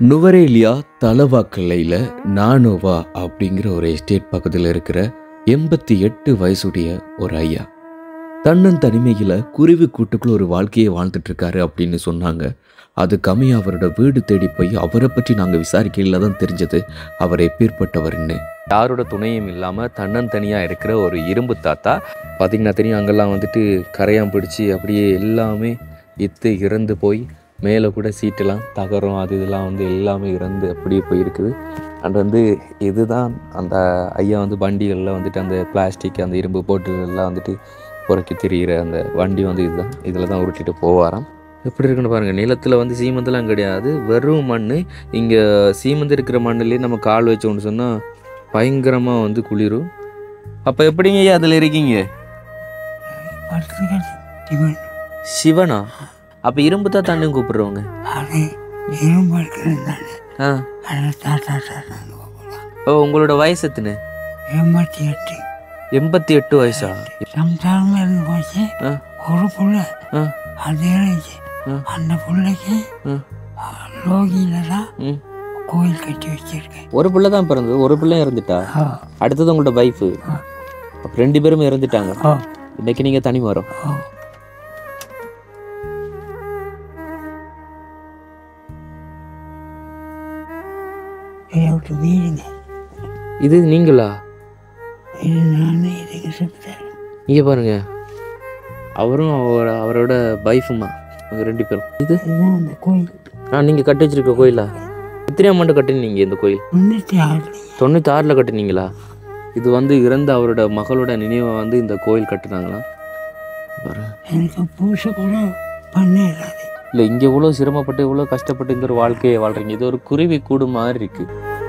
நுவரேலியா தலவாக்கல்லையில் நானோவா அப்படிங்கிற ஒரு எஸ்டேட் பக்கத்தில் இருக்கிற எண்பத்தி எட்டு வயசுடைய ஒரு ஐயா தன்னன் தனிமையில் குருவி கூட்டுக்குள்ள ஒரு வாழ்க்கையை வாழ்ந்துட்டு இருக்காரு அப்படின்னு சொன்னாங்க அது கம்மியா அவரோட வீடு தேடி போய் அவரை பற்றி நாங்கள் விசாரிக்கையில் தான் தெரிஞ்சது அவர் எப்பேற்பட்டவர்னு யாரோட துணையும் இல்லாமல் தன்னந்தனியாக இருக்கிற ஒரு இரும்பு தாத்தா பார்த்தீங்கன்னா தெரியும் அங்கெல்லாம் வந்துட்டு கரையான் பிடிச்சி அப்படியே எல்லாமே இத்து இறந்து போய் மேலே கூட சீட்டெல்லாம் தகரம் அது இதெல்லாம் வந்து எல்லாமே இறந்து அப்படியே போயிருக்குது அண்ட் வந்து இதுதான் அந்த ஐயா வந்து வண்டிகளில் வந்துட்டு அந்த பிளாஸ்டிக் அந்த இரும்பு போட்டுகள்லாம் வந்துட்டு புறக்கி திரிகிற அந்த வண்டி வந்து இதுதான் இதில் தான் உருட்டிட்டு போவாராம் எப்படி இருக்குன்னு பாருங்கள் நிலத்தில் வந்து சீமந்தெல்லாம் கிடையாது வெறும் மண் இங்கே சீமந்து இருக்கிற மண்ணுலேயே நம்ம கால் வச்சோம்னு சொன்னால் பயங்கரமாக வந்து குளிரும் அப்போ எப்படிங்க ஐயா அதில் இருக்கீங்க படுத்துக்கிறது இவன் சிவனா அப்போ இரும்பு தான் தண்ணியும் கூப்பிடுறவங்க அது இரும்பு இருக்கிறது தானே ஆ அதை தாத்தா தாத்தான்னு கூப்பிடுவான் ஓ உங்களோட வயசு எத்தனை எண்பத்தி எட்டு எண்பத்தி எட்டு வயசா சம்சாரமாக இருந்து போச்சு ஆ ஒரு புள்ள ஆ அது இருந்துச்சு ஆ. அந்த புள்ளைக்கு ம். லோகியில தான் ம் கோயில் கட்டி வச்சிருக்கேன் ஒரு பிள்ளை தான் பிறந்தது ஒரு பிள்ளை இறந்துட்டா ஓ அடுத்தது உங்களோட வைஃபு ஆ. அப்போ ரெண்டு பேரும் இறந்துட்டாங்க ஓ இன்னைக்கு நீங்கள் தனி வரோம் ஓ இதை விட்டு வீடுங்க இது நீங்களா இது நானே இதுக்கு சுத்தேன் இங்கே பாருங்க அவரும் அவரோட அவரோட வைஃபுமா அவங்க ரெண்டு பேரும் இது இதுதான் அந்த கோயில் ஆ நீங்கள் கட்டி வச்சிருக்க கோயிலா எத்தனை ஆண்டு கட்டினீங்க இந்த கோயில் முன்னூற்றி ஆறு தொண்ணூற்றி ஆறில் கட்டினீங்களா இது வந்து இறந்த அவரோட மகளோட நினைவை வந்து இந்த கோயில் கட்டுனாங்களா பாரு எனக்கு பூசை கூட பண்ண இல்லாது இல்லை இங்கே இவ்வளோ சிரமப்பட்டு இவ்வளோ கஷ்டப்பட்டு இந்த ஒரு வாழ்க்கையை வாழ்றீங்க இது ஒரு குருவி கூடு மாதிரி இருக்கு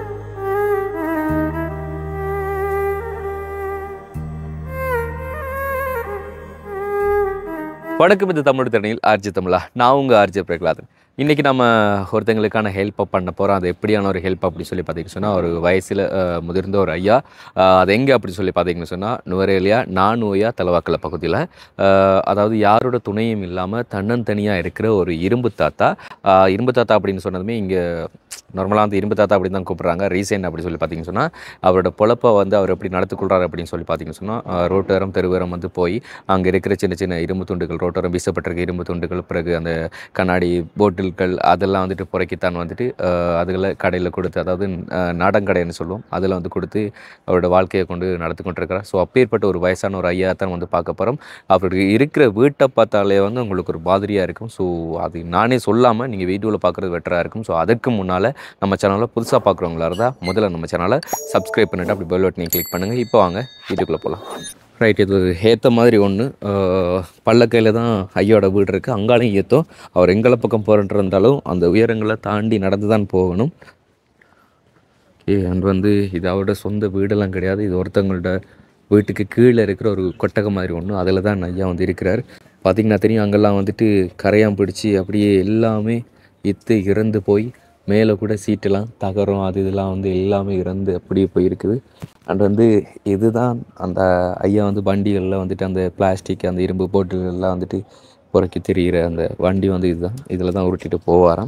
வணக்கம் இது தமிழ் தண்ணியில் ஆர்ஜி தமிழா நான் உங்கள் ஆர்ஜி பிரகலாதன் இன்றைக்கி நம்ம ஒருத்தங்களுக்கான ஹெல்ப்பை பண்ண போகிறோம் அது எப்படியான ஒரு ஹெல்ப் அப்படி சொல்லி பார்த்தீங்கன்னு சொன்னால் ஒரு வயசில் முதிர்ந்த ஒரு ஐயா அஹ், அது எங்கே அப்படி சொல்லி பார்த்தீங்கன்னு சொன்னால் நுவரேலியா நானூயா தலவாக்கல பகுதியில் அஹ், அதாவது யாரோட துணையும் இல்லாமல் தன்னந்தனியாக இருக்கிற ஒரு இரும்பு தாத்தா அஹ், இரும்பு தாத்தா அப்படின்னு சொன்னதுமே இங்கே நார்மலாக வந்து இரும்பு தாத்தா அப்படின்னு தான் கூப்பிட்றாங்க ரீசன் அப்படி சொல்லி பார்த்தீங்கன்னு சொன்னால் அவரோட பொழப்பை வந்து அவர் எப்படி நடத்துக்கொள்கிறார் அப்படின்னு சொல்லி பார்த்தீங்கன்னு சொன்னால் ரோட்டோரம் தெருவோரம் வந்து போய் அங்கே இருக்கிற சின்ன சின்ன இரும்பு துண்டுகள் ரோட்டோரம் வீசப்பட்டிருக்க இரும்பு துண்டுகள் பிறகு அந்த கண்ணாடி போட்டில்கள் அதெல்லாம் வந்துட்டு புறக்கித்தான் வந்துட்டு அஹ், அதுகளை கடையில் கொடுத்து அதாவது அஹ், நாடங்கடைன்னு சொல்லுவோம் அதில் வந்து கொடுத்து அவரோட வாழ்க்கையை கொண்டு நடத்தி கொண்டிருக்கிறார் ஸோ அப்பேற்பட்ட ஒரு வயசான ஒரு ஐயா தான் வந்து பார்க்க போகிறோம் அவருக்கு இருக்கிற வீட்டை பார்த்தாலே வந்து உங்களுக்கு ஒரு மாதிரியாக இருக்கும் ஸோ அது நானே சொல்லாமல் நீங்கள் வீடியோவில் பார்க்குறது பெட்டராக இருக்கும் ஸோ அதுக்கு முன்னால் நம்ம சேனலில் புதுசாக பார்க்குறவங்களா இருந்தால் முதல்ல நம்ம சேனலை சப்ஸ்கிரைப் பண்ணிவிட்டு அப்படி பெல் பட்டனை கிளிக் பண்ணுங்கள் இப்போ வாங்க வீட்டுக்குள்ளே போகலாம் ரைட் இது ஒரு ஏற்ற மாதிரி ஒன்று பள்ளக்கையில் தான் ஐயோட வீடு இருக்குது அங்காலையும் ஏற்றும் அவர் எங்களை பக்கம் போகிறன்ட்டு இருந்தாலும் அந்த உயரங்களை தாண்டி நடந்து தான் போகணும் ஓகே அண்ட் வந்து இது அவரோட சொந்த வீடெல்லாம் கிடையாது இது ஒருத்தவங்களோட வீட்டுக்கு கீழே இருக்கிற ஒரு கொட்டகம் மாதிரி ஒன்று அதில் தான் ஐயா வந்து இருக்கிறார் பார்த்திங்கன்னா தெரியும் அங்கெல்லாம் வந்துட்டு கரையான் பிடிச்சி அப்படியே எல்லாமே இத்து இறந்து போய் மேலே கூட சீட்டெல்லாம் தகரம் அது இதெல்லாம் வந்து எல்லாமே இறந்து அப்படியே போயிருக்குது அண்ட் வந்து இதுதான் அந்த ஐயா வந்து வண்டிகளில் வந்துட்டு அந்த பிளாஸ்டிக் அந்த இரும்பு போட்டுகள்லாம் வந்துட்டு புறக்கி திரிகிற அந்த வண்டி வந்து இதுதான் இதில் தான் உருட்டிட்டு போவாராம்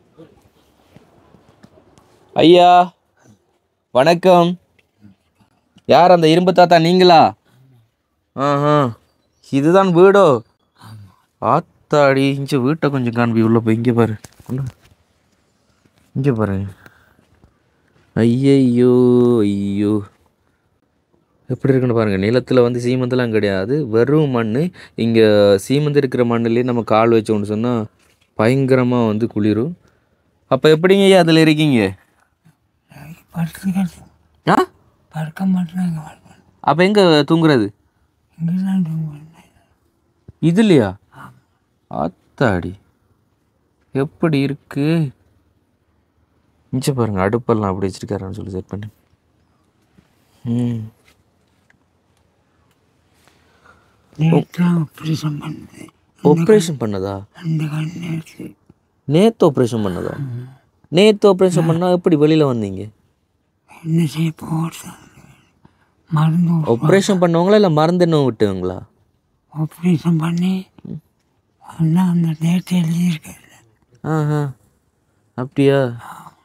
ஐயா வணக்கம் யார் அந்த இரும்பு தாத்தா நீங்களா ஆஹா இதுதான் வீடோ ஆத்தாடி இங்கே வீட்டை கொஞ்சம் காண்பி உள்ள போய் இங்கே பாரு உள்ள. இங்கே பாரு ஐயையோ ஐயோ எப்படி இருக்குன்னு பாருங்க நிலத்தில் வந்து சீமந்தெல்லாம் கிடையாது வெறும் மண் இங்கே சீமந்து இருக்கிற மண்ணுலேயே நம்ம கால் வச்சோம்னு சொன்னால் பயங்கரமாக வந்து குளிரும் அப்போ எப்படிங்க ஐயா அதில் இருக்கீங்க படுத்துக்கிறது ஆ படுக்க மாட்டேங்க அப்போ எங்கே தூங்குறது இங்கே தான் தூங்குவேன் இதுலையா ஆத்தாடி எப்படி இருக்கு மிச்சம் பாருங்க அடுப்பெல்லாம் அப்படி வச்சிருக்காருன்னு சொல்லி செட் பண்ணி ம் நேற்றாக ஆப்ரேஷன் பண்ணது ஆப்ரேஷன் பண்ணதா அந்த கண்ணு இருக்கு நேற்று ஆப்ரேஷன் பண்ணதா நேற்று ஆப்ரேஷன் பண்ணால் எப்படி வெளியில் வந்தீங்க என்ன செய்ய போகிறது மருந்து ஆப்ரேஷன் பண்ணவங்களா இல்லை மருந்து என்ன விட்டுவங்களா ஆப்ரேஷன் பண்ணி அண்ணா அந்த டேட் எழுதியிருக்காரு ஆஹா அப்படியா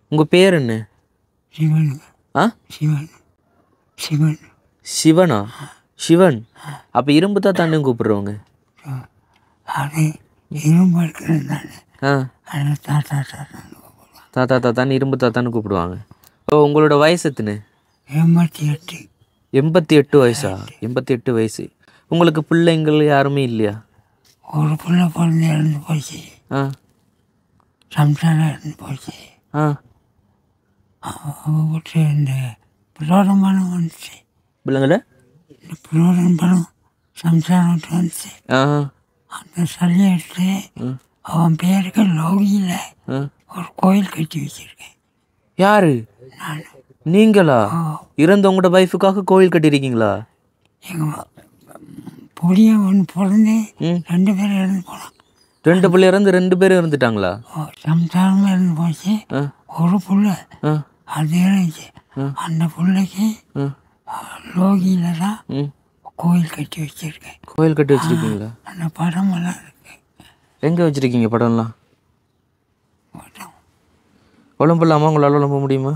உங்கள் பேர் என்ன சிவன் ஆ சிவன் சிவன் சிவனா சிவன் அப்போ இரும்பு தாத்தான்னு கூப்பிடுறவங்க அது இரும்பு இருக்கிறது தானே ஆ அது தாத்தா தாத்தா தாத்தா தாத்தான்னு இரும்பு தாத்தான்னு கூப்பிடுவாங்க ஓ உங்களோட வயசு எத்தனை எண்பத்தி எட்டு எண்பத்தி எட்டு வயசா எண்பத்தி எட்டு வயசு உங்களுக்கு பிள்ளைங்கள் யாருமே இல்லையா ஒரு பிள்ளை பிறந்து இறந்து போச்சு ஆ சம்சாரம் இறந்து போச்சு ஆ அவங்ககிட்ட இந்த புரோடம் பணம் வந்துச்சு பிள்ளைங்கள இந்த புரோடம் பணம் சம்சாரம் விட்டு வந்துச்சு ஆ அந்த சளி எடுத்து அவன் பேருக்கு லோகியில் ஆ ஒரு கோயில் கட்டி வச்சிருக்கேன் யாரு நான் நீங்களா இறந்தவங்களோட ஒய்ஃபுக்காக கோவில் கட்டியிருக்கீங்களா எங்கள் பொடிய ஒன்று பிறந்து ம். ரெண்டு பேரும் இறந்து போனான் ரெண்டு பிள்ளை இறந்து ரெண்டு பேரும் இறந்துட்டாங்களா ஓ, சம்சாரம் இறந்து போச்சு ஆ ஒரு புள்ள ஆ அது இருந்துச்சு அந்த பிள்ளைக்கு ஆ லோகியில் தான் ம் கோயில் கட்டி வச்சிருக்கேன் கோயில் கட்டி வச்சிருக்கீங்களா அந்த படமெல்லாம் இருக்கு எங்கே வச்சிருக்கீங்க படம்லாம் படம் உழம்பலாமா உங்களால் உழம்ப முடியுமா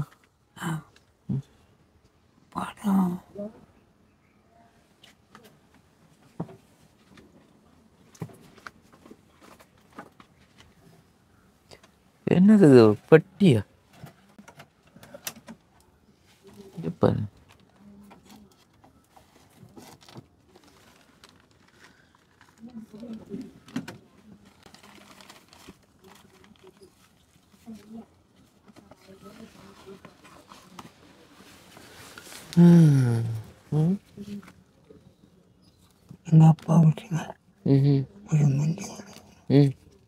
படம் என்னது இது ஒரு பெட்டியா எப்ப எங்கள் அப்பா வீட்டுங்க ம் ஒரு மண்டி ம்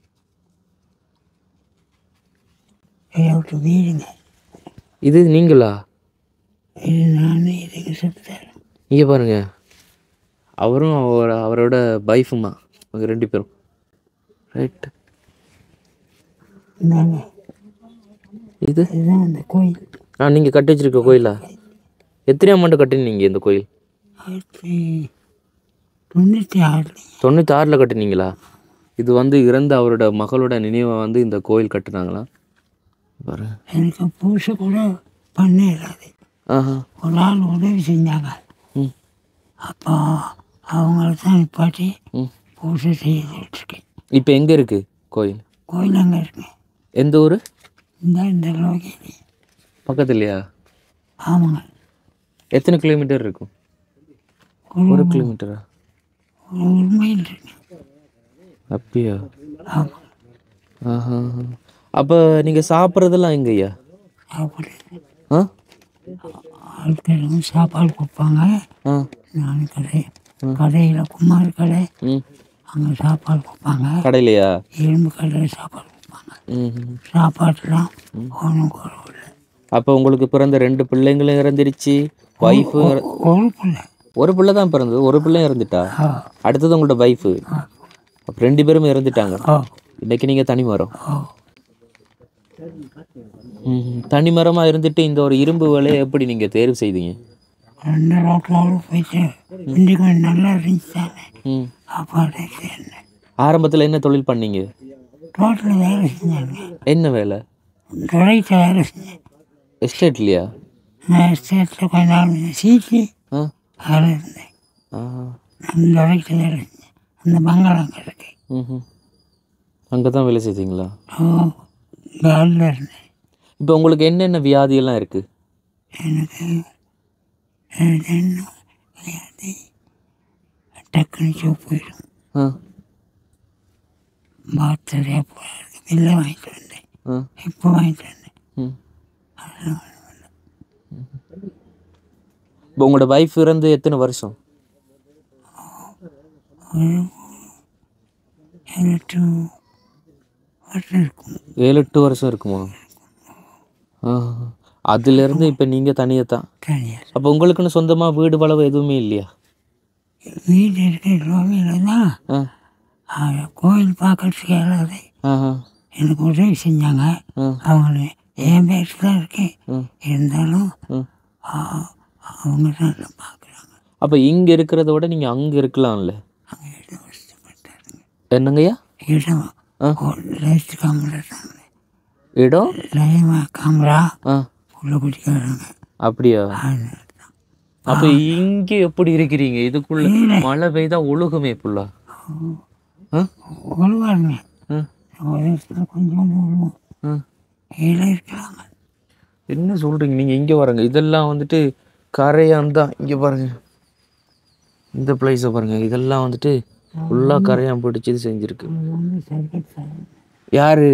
இதை விட்டு வீடுங்க இது நீங்களா இது நானே இதுக்கு சுத்தாரு இங்கே பாருங்க அவரும் அவர் அவரோட வைஃபுமா அவங்க ரெண்டு பேரும் ரைட் இந்தாங்க இது இதுதான் அந்த கோயில் ஆ நீங்கள் கட்டி வச்சிருக்க கோயிலா எத்தனை அமௌண்ட் கட்டினீங்க இந்த கோயில் ஆயிரத்தி தொண்ணூற்றி ஆறுல தொண்ணூற்றி ஆறில் கட்டினீங்களா இது வந்து இறந்த அவரோட மகளோட நினைவை வந்து இந்த கோயில் கட்டுனாங்களா பாரு எனக்கு பூசை கூட பண்ண இல்லாது ஆஹா ஒரு ஆள் உதவி செஞ்சாங்க ம் அப்போ அவங்கள தான் நிப்பாட்டி ம் பூசை செய்துட்டு இருக்கேன் இப்போ எங்கே இருக்குது கோயில் கோயில் அங்கே இருக்கு எந்த ஊர் இந்த இந்த லோகிலி பக்கத்துலையா ஆமாங்க எத்தனை கிலோமீட்டர் இருக்கும் ஒரு ஒரு கிலோமீட்டரா ஒரு ஒரு மைல் இருக்கு அப்படியா ஆமாம் ஆஹா அப்போ நீங்கள் சாப்பிட்றதெல்லாம் எங்கய்யா சாப்பாடு ஆ ஆட்களும் சாப்பாடு கொடுப்பாங்க ஆ நான் கடை கடையில் குமார் கடை ம் அங்கே சாப்பாடு கொடுப்பாங்க கடையிலையா இரும்பு கடையில் சாப்பாடு கொடுப்பாங்க ம் சாப்பாட்டுலாம் ஒன்றும் குறவில்லை அப்போ உங்களுக்கு பிறந்த ரெண்டு பிள்ளைங்களும் இறந்துருச்சு ஒய்ஃபு ஒரு பிள்ளை ஒரு பிள்ளை தான் பிறந்தது ஒரு பிள்ளை இறந்துட்டா ஆ அடுத்தது உங்களோட ஒய்ஃபு ஆ அப்போ ரெண்டு பேரும் இறந்துட்டாங்க ஓ இன்னைக்கு நீங்கள் தனி மரம் ஓ ம் தனி மரமாக இருந்துட்டு இந்த ஒரு இரும்பு வேலையை எப்படி நீங்கள் தேர்வு செய்தீங்க ரெண்டு ரோட்டில் போயிட்டு இன்றைக்கு கொஞ்சம் நல்லா இருந்துச்சு தானே ம் சாப்பாடு சேர்ந்தேன் ஆரம்பத்தில் என்ன தொழில் பண்ணீங்க ரோட்டில் வேலை செஞ்சாங்க என்ன வேலை துறைக்கு வேலை செஞ்சேன் எஸ்டேட்லையா நான் ஸ்டேட்டில் கொஞ்ச நாள் சீட்டு ஆ வேலை இருந்தேன் ஆ அந்த துறைக்கு வேலை செஞ்சேன் அந்த பங்களாங்க இருக்கு ம் அங்கே தான் வேலை செய்தீங்களா ஓ காலில் இருந்தேன் இப்போ உங்களுக்கு என்னென்ன வியாதியெல்லாம் இருக்குது எனக்கு எனக்கு என்ன வியாதி டக்குன்னு சோப்பு போயிடும் ஆ பாத்ரூம் போகிறது வெளில வாங்கிட்டு வந்தேன் ஆ இப்போ வாங்கிட்டு வந்தேன் ம் இப்போ உங்களோட ஒய்ஃப் இறந்து எத்தனை வருஷம் ஒரு ஏழு எட்டு வருஷம் இருக்கும் ஏழு எட்டு வருஷம் இருக்குமா ஆ அதுலேருந்து இப்போ நீங்கள் தனியாக தான் தனியாக அப்போ உங்களுக்குன்னு சொந்தமாக வீடு வளவு எதுவுமே இல்லையா வீடு இருக்கிற கோவிலில் தான் ஆ ஆ, கோயில் பார்க்கறதுக்கு இல்லாத ஆஹா எனக்கு உதவி செஞ்சாங்க ஆ அவங்க என் பேர் தான் இருக்கு ம் இருந்தாலும் ம் ஆ, அவங்க தான் எல்லாம் பார்க்குறாங்க அப்போ இங்கே இருக்கிறத விட நீங்கள் அங்கே இருக்கலாம்ல அங்கே இடம் கஷ்டப்பட்டாருங்க என்னங்கய்யா இடம் ஆ. ஒரு லட்சத்து கம்மிட்டாங்க இடம் லைவா கேமரா ஆ உள்ள குடிக்கிறாங்க அப்படியா அப்போ இங்கே எப்படி இருக்கிறீங்க இதுக்குள்ள மழை பெய்தா ஒழுகுமே புல்லா ஆ உழுவாருங்க ஆ ஒரு இடத்துல கொஞ்சம் உழுவும் ஆ கீழே இருக்கிறாங்க என்ன சொல்றீங்க நீங்க இங்க பாருங்க இதெல்லாம் வந்துட்டு கரையான் தான் இங்க பாருங்க இந்த பிளேஸை பாருங்க இதெல்லாம் வந்துட்டு ஃபுல்லா கரையான் பிடிச்சி இது செஞ்சிருக்கு இது வந்து சர்க்கட் சார் யாரு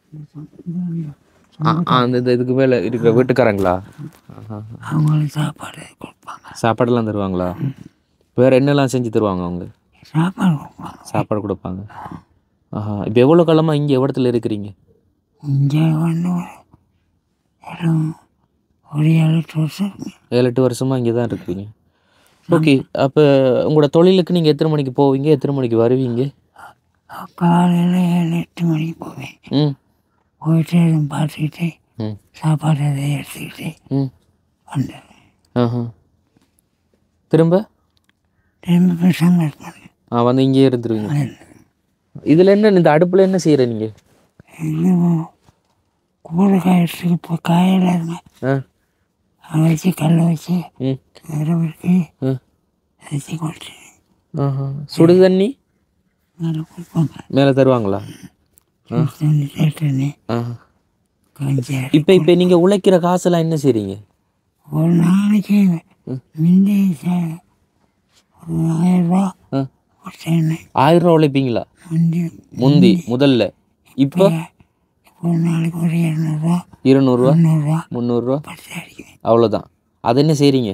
ஆ, ஆ, அந்த இந்த இதுக்கு மேல இருக்கிற வீட்டுக்காரங்களா ஆஹா. அவங்களுக்கு சாப்பாடு கொடுப்பாங்க சாப்பாடெல்லாம் தருவாங்களா வேற என்னெல்லாம் செஞ்சு தருவாங்க அவங்க சாப்பாடு கொடுப்பாங்க சாப்பாடு கொடுப்பாங்க ஆஹா இப்போ எவ்வளோ காலமா இங்கே எவ்வளத்துல இருக்கிறீங்க இங்கே வந்து ஒரு இடம் ஒரு ஏழு எட்டு வருஷம் இருக்கு. ஏழு எட்டு வருஷமா இங்கே தான் இருக்கிறீங்க ஓகே அப்போ உங்களோட தொழிலுக்கு நீங்கள் எத்தனை மணிக்கு போவீங்க எத்தனை மணிக்கு வருவீங்க காலையில் ஏழு எட்டு மணிக்கு போவேன் ம் போயிட்டு எதுவும் பார்த்துக்கிட்டு ம் சாப்பாடு எதை எடுத்துக்கிட்டு ம் வந்துடுவேன் ஆஹா திரும்ப திரும்ப போய் சமைப்பேன் ஆ வந்து இங்கேயே இருந்துருவீங்க இதில் என்ன இந்த அடுப்பில் என்ன செய்கிற நீங்கள் இது கூடை காயத்துக்கு இப்போ காயிடாதுங்க ஆ அதை வச்சு கல்லை வச்சு ம் விரவு இருக்கு ம் வச்சு கொடுத்து ஆஹா சுடு தண்ணி மேலே கொடுப்பாங்க மேலே தருவாங்களா சுடு தண்ணி தேட்டு தண்ணி ஆஹா கஞ்சி இப்போ இப்போ நீங்கள் உழைக்கிற காசெல்லாம் என்ன செய்கிறீங்க ஒரு நாளைக்கு முந்தி ச- ஒரு ஆயிரம் ரூபா ஆ கொடுத்தேன்னு ஆயிரம் ரூபா உழைப்பீங்களா முந்தி முந்தி முதல்ல இப்போ இப்போ ஒரு நாளைக்கு ஒரு இரநூறுவா இருநூறுவா முந்நூறுரூவா முந்நூறுரூவா பத்து அடிக்குவேன் அவ்வளோதான் அது என்ன செய்கிறீங்க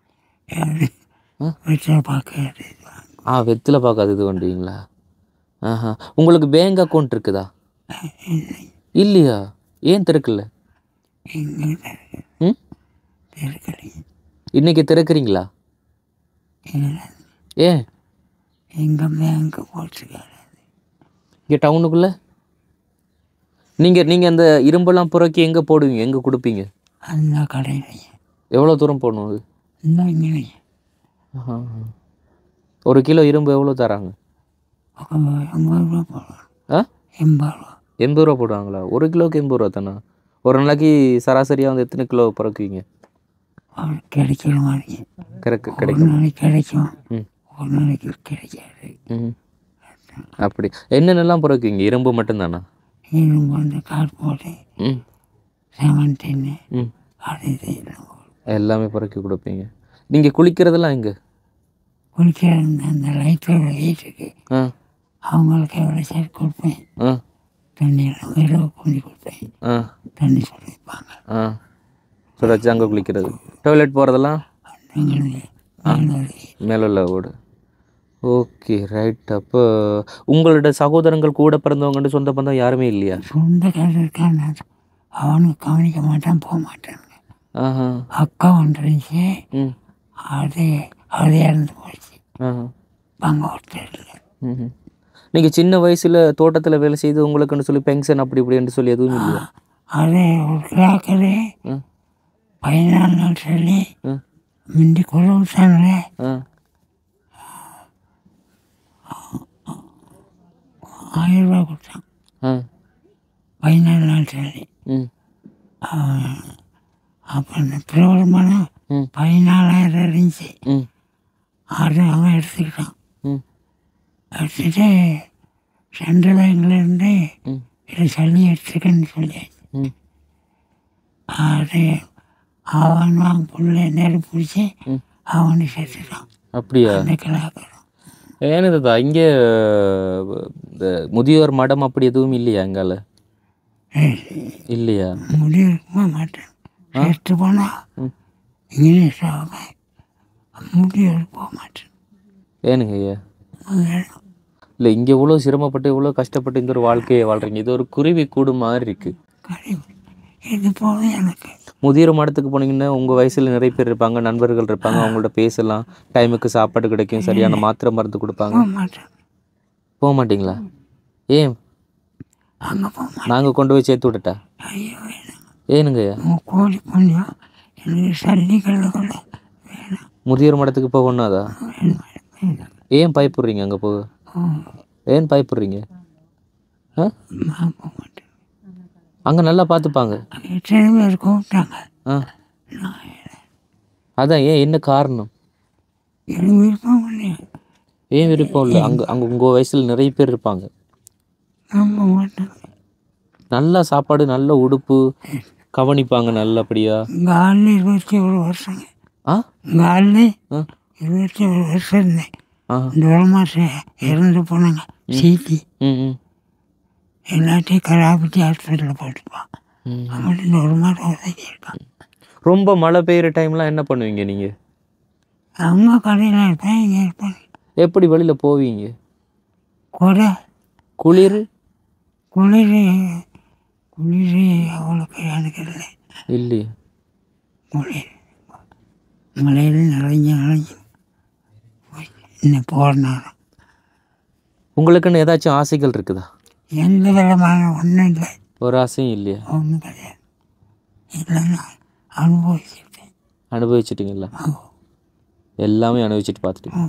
வீட்டில் பார்க்க ஆ வெத்தில பார்க்காது இது பண்ணுறீங்களா ஆஹா உங்களுக்கு பேங்க் அக்கௌண்ட் இருக்குதா இல்லையா ஏன் திறக்கல எங்கிட்ட ம் இருக்கலை இன்னைக்கு திறக்கிறீங்களா ஏன் எங்கள் பேங்க்கு போட்டிருக்காரு இங்கே டவுனுக்குள்ளே நீங்கள் நீங்கள் அந்த இரும்பெல்லாம் புறக்கி எங்கே போடுவீங்க எங்கே கொடுப்பீங்க அந்த கடையில் எவ்வளோ தூரம் போடணும் அது இந்த இங்கே வைங்க. ஆஹா. ஒரு கிலோ இரும்பு எவ்வளோ தராங்க ஒரு எண்பது ரூபா போடுவோம் ஆ எண்பது ரூபா எண்பது ரூபா போடுவாங்களா ஒரு கிலோக்கு எண்பது ரூபா தானே ஒரு நாளைக்கு சராசரியாக வந்து எத்தனை கிலோ பிறக்குவீங்க அவர் கிடைக்கிற மாதிரி கரெக்ட் ஒரு கிடைக்கும் நாளைக்கு கிடைக்கும் ம் ஒரு நாளைக்கு கிடைக்காது ம் அப்படி என்னென்னலாம் பிறக்குவீங்க இரும்பு மட்டும்தானா இரும்பு வந்து கார்போர்டு ம் செவன் டென்னு ம் அது இது எல்லாம் போடும். எல்லாமே பிறக்கி கொடுப்பீங்க நீங்கள் குளிக்கிறதெல்லாம் எங்கே குளிக்கிற அந்த அந்த லைட்டோட வீட்டுக்கு ஆ அவங்களுக்கு எவ்வளோ சரி கொடுப்பேன் ஆ தண்ணியெல்லாம் வெறும் குண்டி கொடுப்பேன் ஆ தண்ணி சொல்லி வைப்பாங்க ஆ சுட வச்சு அங்கே குளிக்கிறது டாய்லெட் போகிறதெல்லாம் எங்களுக்கு மேலோட மேலே உள்ள ஓடு ஓகே ரைட் அப்போ உங்களோட சகோதரங்கள் கூட பிறந்தவங்கன்னு சொந்த பந்தம் யாருமே இல்லையா சொந்தக்காரர் இருக்கான் அவனுக்கு கவனிக்க மாட்டான் போக மாட்டானுங்க ஆஹா அக்கா ஒன்று இருந்துச்சு ம் அது அது இறந்து போச்சு ஆஹா அங்கே ஒருத்தர் இல்லை ம் நீங்கள் சின்ன வயசில் தோட்டத்தில் வேலை செய்து உங்களுக்குன்னு சொல்லி பென்ஷன் அப்படி இப்படின்னு சொல்லி எதுவும் இல்லையா அது ஒரு கிராக்கரு ம் பதினாலு நாள் சொல்லி ம் முந்தி குழவுசானில் ஆ ஆயிரம் ரூபா கொடுத்தான் ஆ பதினாலு நாள் சொல்லி ம் அப்போ அந்த பிரபலமான ம் பதினாலாயிரம் இருந்துச்சு ம் அது அவன் எடுத்துக்கிட்டான் ம் எடுத்துட்டு சென்ட்ரல் பேங்க்லேருந்து ம் இதை சொல்லி எடுத்துக்கன்னு சொல்லியாச்சு ம் அது அவன் அவன் புள்ள நெருப்பு பிடிச்சி ம். அவனு செத்துட்டான் அப்படியா அந்த கலாக்காரம் ஏன்னு தாத்தா இங்கே இந்த முதியோர் மடம் அப்படி எதுவும் இல்லையா எங்கால இல்லையா முடிவு இருக்க மாட்டேன் செத்து போனால் ம். இங்கிலீஷ் ஆகாம முடிவு போக மாட்டேன் ஏனுங்க ஐயா முதல்ல இல்லை இங்கே இவ்வளோ சிரமப்பட்டு இவ்வளோ கஷ்டப்பட்டு இந்த ஒரு வாழ்க்கையை வாழ்றீங்க இது ஒரு குருவி கூடு மாதிரி இருக்கு கடவுள் இது போல எனக்கு முதியோர் மடத்துக்கு போனீங்கன்னா உங்கள் வயசில் நிறைய பேர் இருப்பாங்க நண்பர்கள் இருப்பாங்க அவங்கள்ட்ட பேசலாம் டைமுக்கு சாப்பாடு கிடைக்கும் சரியான மாத்திரை மருந்து கொடுப்பாங்க போக மாட்டேன் போக மாட்டீங்களா ஏன் அங்கே போக மாட்டேன் நாங்கள் கொண்டு போய் சேர்த்து விட்டுட்டா ஐயோ வேணாம் ஏனுங்க ஐயா உன் கோழி புண்ணியம் எனக்கு சல்லிக்கல்ல கூட வேணாம் முதியோர் மடத்துக்கு போகணும் அதா வேணாம் வேணாம் ஏன் பயப்படுறீங்க அங்கே போக ஓ ஏன் பயப்படுறீங்க ஆ நான் போக மாட்டேன் அங்கே நல்லா பார்த்துப்பாங்க எத்தனை பேர் கூப்பிட்டாங்க ஆ அதான் ஏன் என்ன காரணம் எனக்கு விருப்பம் இல்லை ஏன் விருப்பம் இல்லை அங்கே அங்கே உங்கள் வயசில் நிறைய பேர் இருப்பாங்க நம்ப மாட்டாங்க நல்ல சாப்பாடு நல்ல உடுப்பு கவனிப்பாங்க நல்லபடியா இங்கே ஆள் இருபத்தி ஒரு வருஷங்க ஆ இங்கே ஆள் ஆ இருபத்தி ஒரு வருஷம் இருந்தேன் ஆ இந்த ஒரு மாதம் இறந்து போனாங்க சீட்டி ம் ம் எல்லாத்தையும் கராபிட்டி ஹாஸ்பிட்டலில் போட்டுப்பான் ம். அவன் இந்த ஒரு மாதம் உதவி இருக்கான் ரொம்ப மழை பெய்யுற டைம்லாம் என்ன பண்ணுவீங்க நீங்கள் அவங்க கடையில் இருப்பேன் இங்கே இருப்பேன் எப்படி வெளியில் போவீங்க கொடை குளிர் குளிர் குளிர் அவளுக்கு எனக்கு இல்லை இல்லையே குளிர் மழையில் நனைஞ்சு நனைஞ்சு போய் இன்னும் போகிற நேரம் உங்களுக்குன்னு ஏதாச்சும் ஆசைகள் இருக்குதா எந்த விதமான ஒன்றும் இல்லை ஒரு ஆசையும் இல்லையா ஒன்றும் கிடையாது இல்லைன்னா அனுபவிச்சிருக்கேன் அனுபவிச்சிட்டிங்களா எல்லாமே அனுபவிச்சுட்டு பார்த்துட்டீங்க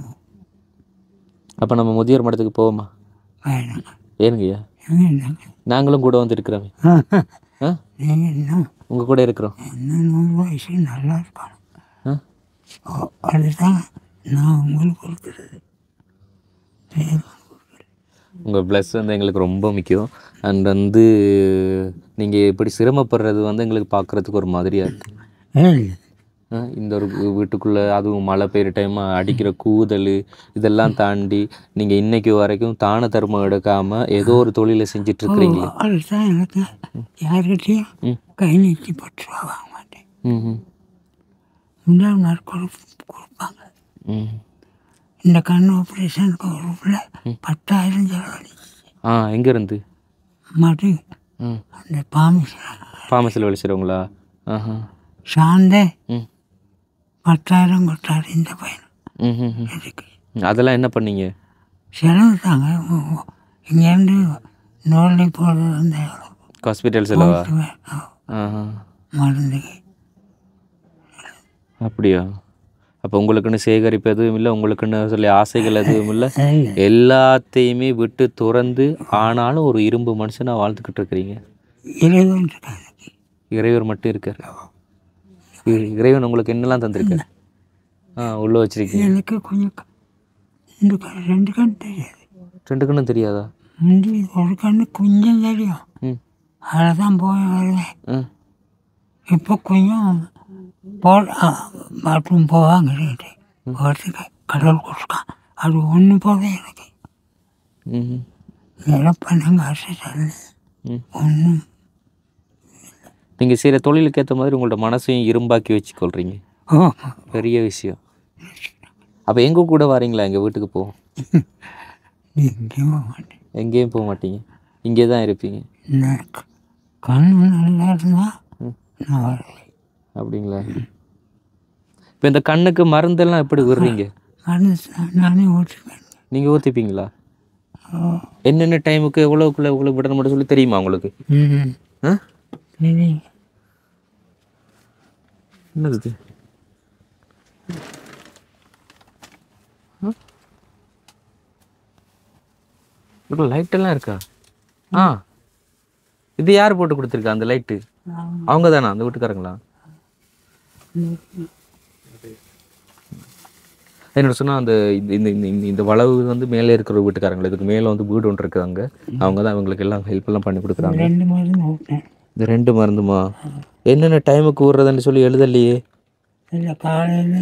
அப்போ நம்ம முதியோர் மடத்துக்கு போவோமா வேணாங்க ஏனுங்கய்யா என்னங்க நாங்களும் கூட வந்து இருக்கிறோமே ஆ நீங்கள் இன்னும் உங்கள் கூட இருக்கிறோம் இன்னும் நூறு வயசு நல்லா இருக்கணும் ஆ ஓ, அதுதான் நான் உங்களுக்கு கொடுக்குறது சரி. உங்கள் ப்ளஸ் வந்து எங்களுக்கு ரொம்ப முக்கியம் அண்ட் வந்து நீங்கள் இப்படி சிரமப்படுறது வந்து எங்களுக்கு பார்க்குறதுக்கு ஒரு மாதிரியாக இருக்குது ஏய், இந்த ஒரு வீட்டுக்குள்ளே அதுவும் மழை பெய்யுற டைம் அடிக்கிற கூதல் இதெல்லாம் தாண்டி நீங்கள் இன்னைக்கு வரைக்கும் தான தர்மம் எடுக்காமல் ஏதோ ஒரு தொழிலை செஞ்சுட்டு இருக்கிறீங்களே அதுதான் எனக்கு யார்கிட்டையும் ம். கை நீட்டி பத்து ரூபா வாங்க மாட்டேன் ம் ம் முன்னாள் நாள் கொடு கொடுப்பாங்க ம் இந்த கண் ஆப்ரேஷனுக்கு ஒரு பிள்ளை பத்தாயிரம் செலவழிச்சு ஆ எங்கேருந்து மறு ம் அந்த பாமிஸ் ஃபார்மஸியில் விளைச்சிருவங்களா ஆஹா சார்ந்த ம் பத்தாயிரம் கொடுத்தாரு இந்த பையன் ம் ம் ம். இதுக்கு அதெல்லாம் என்ன பண்ணீங்க செலவு தாங்க இங்கேருந்து நோர்லி போகிறது அந்த ஹாஸ்பிட்டல் செலவா போட்டு ஆஹா மருந்துக்கு அப்படியா அப்போ உங்களுக்குன்னு சேகரிப்பு எதுவும் இல்லை உங்களுக்குன்னு சொல்லி ஆசைகள் எதுவும் இல்லை இல்லை எல்லாத்தையுமே விட்டு துறந்து ஆனாலும் ஒரு இரும்பு மனுஷனாக வாழ்ந்துக்கிட்டு இருக்கிறீங்க இறைவன் இருக்காங்க இறைவர் மட்டும் இருக்கார் இ- இறைவன் உங்களுக்கு என்னெல்லாம் தந்திருக்காரு ஆ உள்ளே வச்சிருக்கீங்க எனக்கு கொஞ்சம் க- இந்த க- ரெண்டு கண் தெரியாது ரெண்டு கண்ணும் தெரியாதா முந்தி ஒரு கண்ணு கொஞ்சம் தெரியும் ம் அதில் தான் போய் வருவேன் ம் இப்போ கொஞ்சம் போ பாத்ரூம் போவாங்க ரெண்டு போகிறதுக்கு கடவுள் கொடுக்கான் அது ஒன்று போதும் எனக்கு ம் இதெல்லாம் பண்ணுங்க ஆசை தள்ளி ம் ஒன்றும் நீங்கள் செய்கிற தொழிலுக்கு ஏற்ற மாதிரி உங்களோட மனசையும் இரும்பாக்கி வச்சுக்கொள்கிறீங்க ஓ பெரிய விஷயம் அப்போ எங்கள் கூட வரீங்களா எங்கள் வீட்டுக்கு போவோம் எங்கேயும் போக மாட்டேன் எங்கேயும் போக மாட்டீங்க இங்கே தான் இருப்பீங்க எனக்கு கண் நல்லா இருந்தால் நான் வருவேன் அப்படிங்களா இப்போ இந்த கண்ணுக்கு மருந்தெல்லாம் எப்படி விடுறீங்க மருந்து நானே ஓட்டுவேன் நீங்கள் ஊற்றிப்பீங்களா என்னென்ன டைமுக்கு எவ்வளோக்குள்ள எவ்வளோ விடணும் மட்டும் சொல்லி தெரியுமா உங்களுக்கு ம் ஆ சரி என்னது இது? ஆ? இதுல லைட் எல்லாம் இருக்கா ஆ இது யார் போட்டு கொடுத்துருக்கா அந்த லைட்டு அவங்க தானா அந்த வீட்டுக்காரங்களா என்னோட சொன்னா அந்த இந்த இந்த இந்த- இந்த இந்த வளவு வந்து மேலே இருக்கிற வீட்டுக்காரங்களா இதுக்கு மேலே வந்து வீடு ஒன்று இருக்குது அங்கே அவங்க தான் அவங்களுக்கு எல்லாம் ஹெல்ப் எல்லாம் பண்ணி கொடுக்குறாங்க ரெண்டு மருந்து ஓட்டினேன் இந்த ரெண்டு மருந்துமா என்னென்ன டைமுக்கு விடுறதுன்னு சொல்லி எழுதலையே இல்லை காலையில்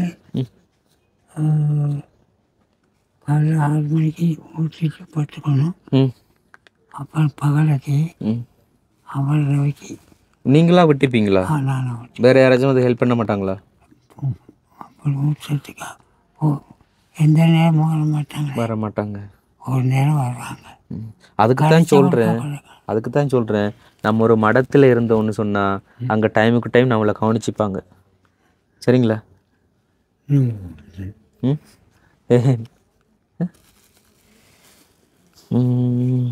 ம் காலையில் ஆறு மணிக்கு ஊற்றிட்டு படுத்துக்கணும் ம் அப்புறம் பகலுக்கு ம் அப்புறம் ரவிக்கு நீங்களா விட்டுப்பீங்களா நான் ஊற்றி வேற யாராச்சும் வந்து ஹெல்ப் பண்ண மாட்டாங்களா அப்புறம் ஊற்றுறதுக்கு ஓ எந்த நேரமும் வர மாட்டாங்க வர மாட்டாங்க ஒரு நேரம் வருவாங்க ம். அதுக்கு தான் சொல்கிறேன் அதுக்கு தான் சொல்கிறேன் நம்ம ஒரு மடத்தில் இருந்தோம்னு சொன்னால் அங்கே டைமுக்கு டைம் நம்மளை கவனிச்சுப்பாங்க சரிங்களா ம் ம் ம்.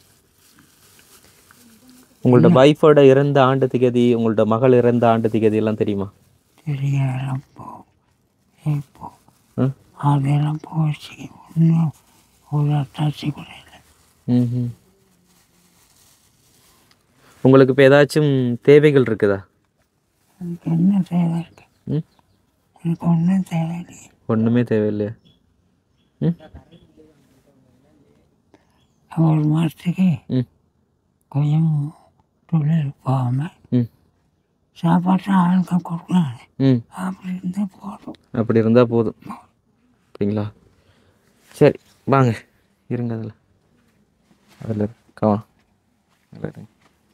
உங்களோட ஒய்ஃபோட இறந்த ஆண்டு திகதி உங்களோட மகள் இறந்த ஆண்டு திகதி எல்லாம் தெரியுமா தெரியலாம் போ இப்போ ம் அதெல்லாம் போச்சு இன்னும் ஒரு அத்தாச்சி கூட இல்லை ம்ஹும். உங்களுக்கு இப்போ ஏதாச்சும் தேவைகள் இருக்குதா எனக்கு என்ன தேவை இருக்கு ம் எனக்கு ஒன்றும் தேவை இல்லையே ஒன்றுமே தேவையில்லையா ம் ஒரு மாதத்துக்கு ம் கொஞ்சம் தொழில் போகாமல் ம் சாப்பாட்டு ஆளுக்கு கொடுக்கலாம் ம் அப்படி இருந்தால் போதும் அப்படி இருந்தால் போதும் அப்படிங்களா சரி வாங்க இருங்க அதில் அதில் கவனம் அதில் இருங்க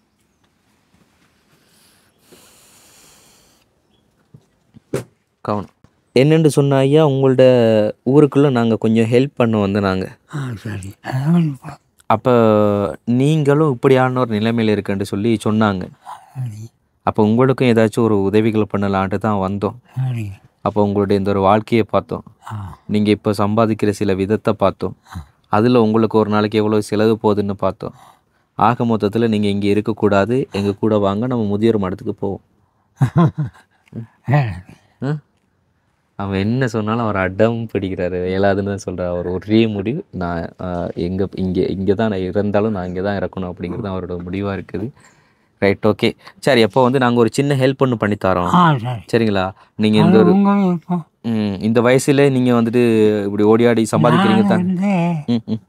கவனம் என்னென்று சொன்ன ஐயா உங்களோட ஊருக்குள்ளே நாங்கள் கொஞ்சம் ஹெல்ப் பண்ண வந்து நாங்கள் ஆ சரி அதாவது இப்போ அப்போ நீங்களும் இப்படியான ஒரு நிலைமையில் இருக்குன்னு சொல்லி சொன்னாங்க சரி அப்போ உங்களுக்கும் ஏதாச்சும் ஒரு உதவிகள் பண்ணலான்ட்டு தான் வந்தோம் சரி அப்போ உங்களுடைய இந்த ஒரு வாழ்க்கையை பார்த்தோம் ஆ நீங்கள் இப்போ சம்பாதிக்கிற சில விதத்தை பார்த்தோம் அதில் உங்களுக்கு ஒரு நாளைக்கு எவ்வளோ செலவு போகுதுன்னு பார்த்தோம் ஆக மொத்தத்தில் நீங்கள் இங்கே இருக்கக்கூடாது எங்கள் கூட வாங்க நம்ம முதியோர் மடத்துக்கு போவோம் சரி ஆ? அவன் என்ன சொன்னாலும் அவர் அடம் பிடிக்கிறாரு இயலாதுன்னு தான் சொல்கிறார் அவர் ஒரே முடிவு நான் எங்கே இங்கே இங்கே தான் நான் இருந்தாலும் நான் இங்கே தான் இறக்கணும் அப்படிங்கிறது அவரோட முடிவாக இருக்குது ரைட் ஓகே சரி அப்போ வந்து நாங்கள் ஒரு சின்ன ஹெல்ப் ஒன்று பண்ணித்தரோம் ஆ சரி சரிங்களா நீங்கள் இந்த அது ஒரு உங்கள் இப்போ ம், இந்த வயசுல நீங்கள் வந்துட்டு இப்படி ஓடியாடி சம்பாதிக்கிறீங்க நான் தான் வந்து ம் ம்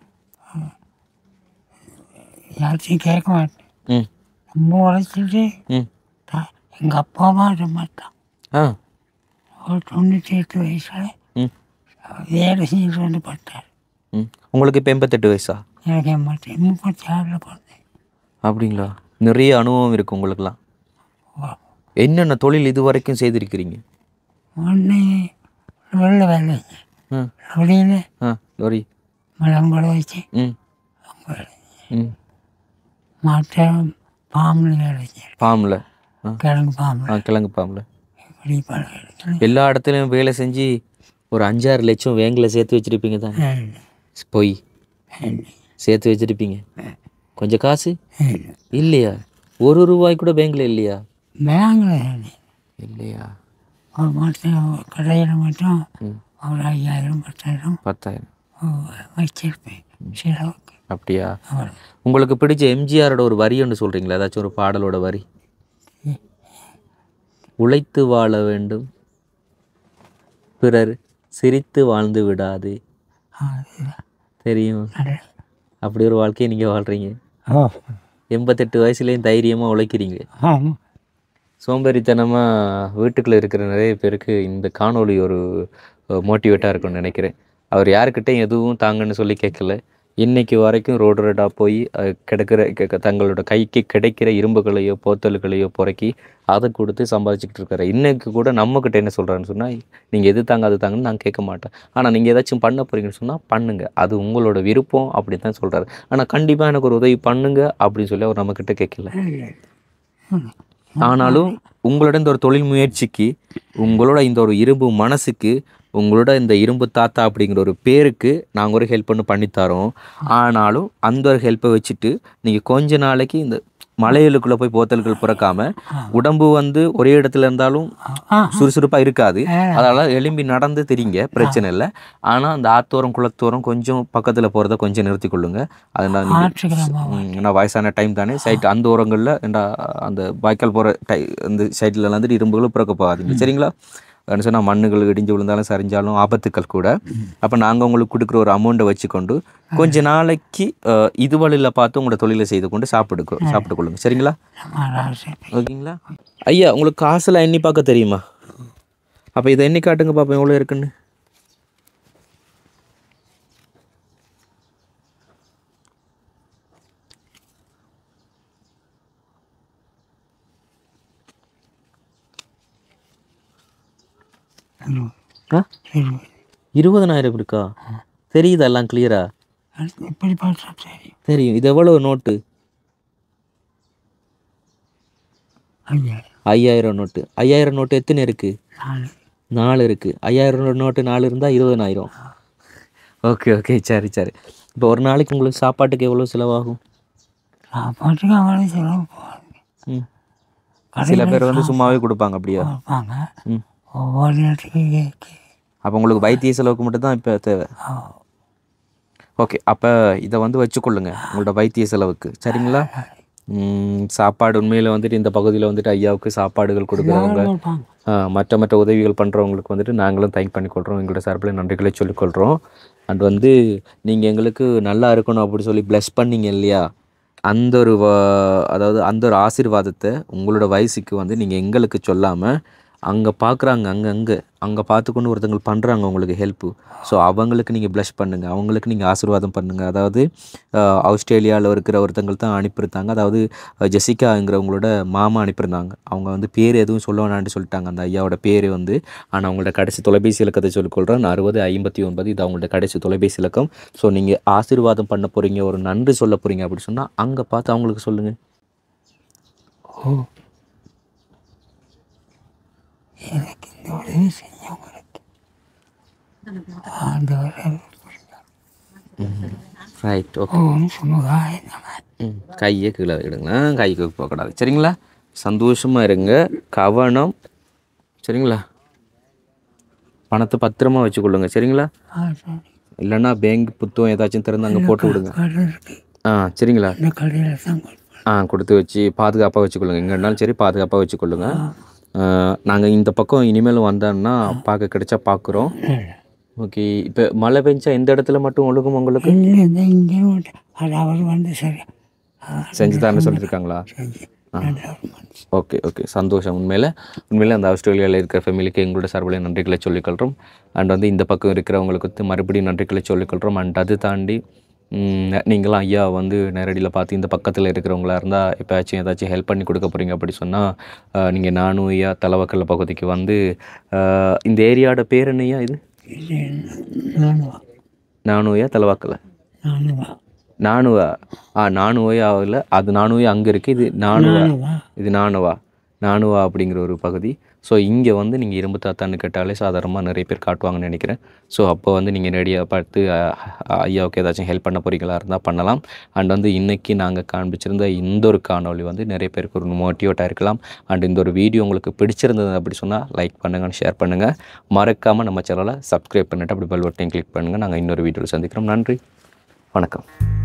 யார்த்தையும் கேட்க மாட்டேன் ம் ரொம்ப உழைச்சிட்டு ம் எங்கள் அப்பா அம்மா மாட்டான் ஆ ஒரு தொண்ணூற்றி எட்டு வயசில் ம் வேலை செஞ்சுட்டு வந்து பட்டார் ம் உங்களுக்கு இப்போ எண்பத்தெட்டு வயசா எனக்கு எண்பத்தி முப்பத்தி ஆறில் பிறந்தேன் அப்படிங்களா நிறைய அனுபவம் இருக்குது உங்களுக்குலாம் என்னென்ன தொழில் இது வரைக்கும் செய்திருக்கிறீங்க ஒன்று வெள்ள வேலை ம் வெளியில் ஆ லோரி மிளம்பழ வச்சு ம் ம் மற்ற பாம்பில் வேலை செய்யறேன் பாம்பில் ஆ கிழங்கு பாம்பில் ஆ கிழங்கு பாம்பில் இப்படி பல இடத்துல எல்லா இடத்துலையும் வேலை செஞ்சு ஒரு அஞ்சாறு லட்சம் வேங்கில் சேர்த்து வச்சுருப்பீங்க தான் பொய் சேர்த்து வச்சுருப்பீங்க கொஞ்சம் காசு இல்லையா ஒரு ரூபாய் கூட பேங்க்ல இல்லையா பேங்கில் இல்லையா ஒரு மாதம் கடையில் மட்டும் ம் ஒரு ஐயாயிரம் பத்தாயிரம் பத்தாயிரம் வச்சிருப்பேன் செலவுக்கு அப்படியா அவ்வளோ உங்களுக்கு பிடிச்ச எம்ஜிஆரோட ஒரு வரி ஒன்று சொல்கிறீங்களா ஏதாச்சும் ஒரு பாடலோட வரி உழைத்து வாழ வேண்டும் பிறர் சிரித்து வாழ்ந்து விடாது தெரியும் அப்படி ஒரு வாழ்க்கையை நீங்கள் வாழ்கிறீங்க ஓ எண்பத்தெட்டு வயசுலேயும் தைரியமாக உழைக்கிறீங்க ஆமாம் சோம்பேறித்தனமாக வீட்டுக்குள்ளே இருக்கிற நிறைய பேருக்கு இந்த காணொளி ஒரு மோட்டிவேட்டாக இருக்கும்னு நினைக்கிறேன் அவர் யாருக்கிட்டையும் எதுவும் தாங்கன்னு சொல்லி கேட்கல இன்னைக்கு வரைக்கும் ரோடு ரோடாக போய் அஹ், கிடைக்கிற க- க- தங்களோட கைக்கு கிடைக்கிற இரும்புகளையோ போத்தல்களையோ புறக்கி அதை கொடுத்து சம்பாதிச்சுக்கிட்டு இருக்காரு இன்னைக்கு கூட நம்மக்கிட்ட என்ன சொல்கிறான்னு சொன்னால் நீங்கள் எது தாங்க அது தாங்கன்னு நான் கேட்க மாட்டேன் ஆனால் நீங்கள் ஏதாச்சும் பண்ண போறீங்கன்னு சொன்னால் பண்ணுங்க அது உங்களோட விருப்பம் அப்படி தான் சொல்கிறாரு ஆனால் கண்டிப்பாக எனக்கு ஒரு உதவி பண்ணுங்க அப்படின்னு சொல்லி அவர் நம்மக்கிட்ட கேட்கல ஆனாலும் உங்களோட இந்த ஒரு தொழில் முயற்சிக்கு உங்களோட இந்த ஒரு இரும்பு மனசுக்கு உங்களோட இந்த இரும்பு தாத்தா அப்படிங்கிற ஒரு பேருக்கு நாங்கள் ஒரு ஹெல்ப் பண்ணி பண்ணித்தரோம் ஆனாலும் அந்த ஒரு ஹெல்ப்பை வச்சுட்டு நீங்கள் கொஞ்ச நாளைக்கு இந்த மலைகளுக்குள்ளே போய் போத்தல்கள் பிறக்காம உடம்பு வந்து ஒரே இடத்துல இருந்தாலும் ஆ சுறுசுறுப்பாக இருக்காது அதனால் எலும்பி நடந்து தெரியுங்க பிரச்சனை இல்லை ஆனால் அந்த ஆத்தோரம் குளத்தோரம் கொஞ்சம் பக்கத்தில் போகிறத கொஞ்சம் நிறுத்தி கொள்ளுங்க அதனால் நீங்கள் ஆற்றுக்கிழமை ம், ஏன்னா வயசான டைம் தானே சைட் அந்த ஓரங்களில் ஏண்டா அந்த வாய்க்கால் போகிற டை அந்த சைட்டில் வந்துட்டு இரும்புகளும் பிறக்க போகாதீங்க சரிங்களா என்ன சொன்னால் மண்ணுகள் இடிஞ்சு விழுந்தாலும் சரிஞ்சாலும் ஆபத்துக்கள் கூட அப்போ நாங்கள் உங்களுக்கு கொடுக்குற ஒரு அமௌண்ட்டை வச்சுக்கொண்டு கொஞ்ச நாளைக்கு அஹ், இது வழியில் பார்த்து உங்களோட தொழிலை செய்து கொண்டு சாப்பிடுக்கோ சாப்பிட்டு கொள்ளுங்க சரிங்களா நம்ம ராசி ஓகேங்களா ஐயா உங்களுக்கு காசெல்லாம் எண்ணி பார்க்க தெரியுமா அப்போ இதை எண்ணி காட்டுங்க பாப்போம் எவ்வளோ இருக்குன்னு ஆ சரி இருபதனாயிரம் இருக்கா தெரியுதா எல்லாம் கிளியரா அது எப்படி பார்த்தா தெரியும் தெரியும் இது எவ்வளோ நோட்டு ஐயா ஐயாயிரம் நோட்டு ஐயாயிரம் நோட்டு எத்தனை இருக்குது நாலு நாலு இருக்குது ஐயாயிரம் நோட்டு நாலு இருந்தால் இருபதனாயிரம் ஓகே ஓகே சரி சரி இப்போ ஒரு நாளைக்கு உங்களுக்கு சாப்பாட்டுக்கு எவ்வளோ செலவாகும் சாப்பாட்டுக்கு அவ்வளோ செலவு போவாங்க ம் சில பேர் வந்து சும்மாவே கொடுப்பாங்க அப்படியா கொடுப்பாங்க ம் ஒவ்வொரு இடத்துக்கு கேக்கு அப்போ உங்களுக்கு வைத்திய செலவுக்கு மட்டும் தான் இப்போ தேவை ஓகே அப்போ இதை வந்து வச்சுக்கொள்ளுங்க உங்களோட வைத்திய செலவுக்கு சரிங்களா ம், சாப்பாடு உண்மையில் வந்துட்டு இந்த பகுதியில் வந்துட்டு ஐயாவுக்கு சாப்பாடுகள் கொடுக்குறவங்க எல்லாரும் இருப்பாங்க ஆ, மற்ற மற்ற உதவிகள் பண்ணுறவங்களுக்கு வந்துட்டு நாங்களும் தேங்க் பண்ணிக்கொள்கிறோம் எங்களோட சார்பில் நன்றிகளை சொல்லிக்கொள்கிறோம் அண்ட் வந்து நீங்கள் எங்களுக்கு நல்லா இருக்கணும் அப்படி சொல்லி ப்ளஸ் பண்ணீங்க இல்லையா அந்த ஒரு வ- அதாவது அந்த ஒரு ஆசீர்வாதத்தை உங்களோட வயசுக்கு வந்து நீங்கள் எங்களுக்கு சொல்லாமல் அங்கே பார்க்குறாங்க அங்கங்கே அங்கே பார்த்துக்கொண்டு ஒருத்தங்க பண்ணுறாங்க உங்களுக்கு ஹெல்ப்பு ஸோ அவங்களுக்கு நீங்கள் ப்ளஷ் பண்ணுங்கள் அவங்களுக்கு நீங்கள் ஆசீர்வாதம் பண்ணுங்கள் அதாவது ஆஸ்திரேலியாவில் இருக்கிற ஒருத்தங்கள் தான் அனுப்பியிருந்தாங்க அதாவது அஹ், ஜெசிகாங்கிறவங்களோட மாமா அனுப்பியிருந்தாங்க அவங்க வந்து பேர் எதுவும் சொல்ல வேணான்னு சொல்லிட்டாங்க அந்த ஐயாவோட பேர் வந்து ஆனால் அவங்களோட கடைசி தொலைபேசி இலக்கத்தை சொல்லிக்கொள்கிறேன் அறுபது ஐம்பத்தி ஒன்பது இது அவங்களோட கடைசி தொலைபேசி இலக்கம் ஸோ நீங்கள் ஆசீர்வாதம் பண்ண போகிறீங்க ஒரு நன்றி சொல்ல போகிறீங்க அப்படி சொன்னால் அங்கே பார்த்து அவங்களுக்கு சொல்லுங்கள் ஓ எனக்கு இந்த உதவி செஞ்சவங்களுக்கு ஆண்டவரை ரைட் ஓகே ஓம் சுமுகாய நம ம் கையை கீழே விடுங்க கைக்கு போகக்கூடாது சரிங்களா சந்தோஷமாக இருங்க கவனம் சரிங்களா பணத்தை பத்திரமா வச்சுக்கொள்ளுங்க சரிங்களா ஆ சரி இல்லைன்னா பேங்க் புத்தகம் ஏதாச்சும் திறந்து அங்கே போட்டு விடுங்க கடை இருக்கு ஆ சரிங்களா இந்த கடையில் தான் கொடுப்பேன் ஆ கொடுத்து வச்சு பாதுகாப்பாக வச்சுக்கொள்ளுங்க எங்கே இருந்தாலும் சரி பாதுகாப்பாக வச்சுக்கொள்ளுங்க நாங்கள் இந்த பக்கம் இனிமேல் வந்தோம்னா பார்க்க கிடைச்சா பார்க்குறோம் ஓகே இப்போ மழை பெஞ்சா எந்த இடத்துல மட்டும் ஒழுகும் உங்களுக்கு இல்லை இந்த இங்கே விட்டு அது அவர் வந்து சரி ஆ, செஞ்சு தரேன்னு சொல்லியிருக்காங்களா செஞ்சு நல்ல ஒரு மனுஷன் ஓகே ஓகே சந்தோஷம் உண்மையில் உண்மையில் அந்த ஆஸ்திரேலியாவில் இருக்கிற ஃபேமிலிக்கு எங்களோட சார்பில் நன்றிகளை சொல்லிக்கொள்கிறோம் அண்ட் வந்து இந்த பக்கம் இருக்கிறவங்களுக்கு வந்து மறுபடியும் நன்றிகளை சொல்லிக்கொள்கிறோம் அண்ட் அது தாண்டி ம், நீங்களும் ஐயா வந்து நேரடியில் பார்த்து இந்த பக்கத்தில் இருக்கிறவங்களா இருந்தால் எப்போயாச்சும் ஏதாச்சும் ஹெல்ப் பண்ணி கொடுக்க போகிறீங்க அப்படி சொன்னால் நீங்கள் நானும் ஐயா தலவக்கல் பகுதிக்கு வந்து ஆஹ், இந்த ஏரியாவோட பேர் என்னையா இது இது நானுவா நானும் ஐயா தலவாக்கலை நானுவா நானுவா ஆ நானுவையாவில் அது நானுவே அங்கே இருக்குது இது நானுவா நானுவா இது நானுவா நானுவா அப்படிங்கிற ஒரு பகுதி ஸோ இங்கே வந்து நீங்கள் இரும்பு தாத்தான்னு கேட்டாலே சாதாரணமாக நிறைய பேர் காட்டுவாங்கன்னு நினைக்கிறேன் ஸோ அப்போ வந்து நீங்கள் நேரடியாக பார்த்து அஹ், ஐயாவுக்கு ஏதாச்சும் ஹெல்ப் பண்ண போறீங்களா இருந்தால் பண்ணலாம் அண்ட் வந்து இன்றைக்கி நாங்கள் காண்பிச்சிருந்த இந்த ஒரு காணொளி வந்து நிறைய பேருக்கு ஒரு மோட்டிவேட்டாக இருக்கலாம் அண்ட் இந்த ஒரு வீடியோ உங்களுக்கு பிடிச்சிருந்தது அப்படி சொன்னால் லைக் பண்ணுங்கள் ஷேர் பண்ணுங்கள் மறக்காமல் நம்ம சேனலை சப்ஸ்கிரைப் பண்ணிவிட்டு அப்படி பெல் பட்டன் கிளிக் பண்ணுங்கள் நாங்கள் இன்னொரு வீடியோவில் சந்திக்கிறோம் நன்றி வணக்கம்